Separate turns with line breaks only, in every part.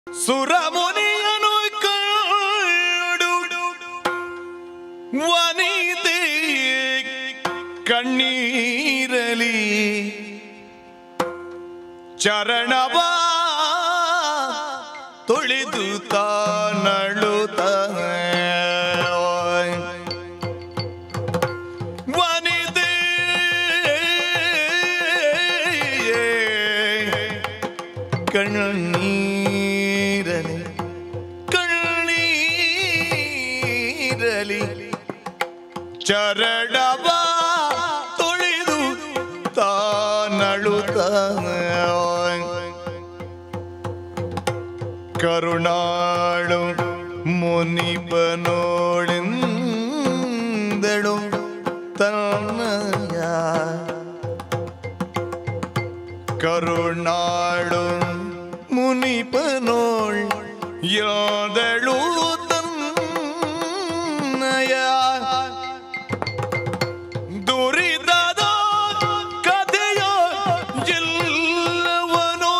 ಸುರಮುನಿಯನು ಕಂಡು ವನಿತೆ ಕಣ್ಣೀರಲಿ ಚರಣವ ತುಳಿದು ತಾನಳುತ್ತ ವನಿತೆ ಕಣ್ಣೀರಲಿ ಕಣ್ಣೀರಲಿ ಚರಣವ ತುಳಿದು ತಾನಳುತ್ತ ಕರುಣಾಳು ಮುನಿಪನೋಳೆಂದಳು ತನ್ನಯ ಕರುಣಾಳು ಮುನಿಪನೋಳ್ ಯಾದಳು ತನ್ನಯ ದುರಿದದ ಕಥೆಯ ಎಲ್ಲವನೋ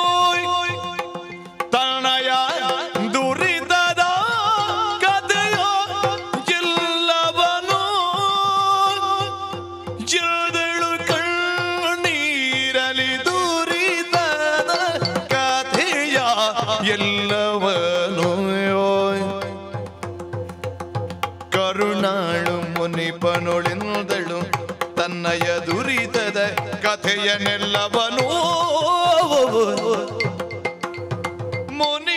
ತನಯ ದುರಿದದ ಕಥೆಯ ಎಲ್ಲವನೋ ಜಲ್ದಳು ಕಣ್ಣೀರಲಿ ದುರಿದದ ಕಥೆಯ ಎಲ್ಲವನೋ ಕರುಣಾಳು ಮುನಿಪನೊಳೆಂದಳು ತನ್ನಯ ದುರಿತದ ಕಥೆಯನ್ನೆಲ್ಲವನೂ ಮುನಿ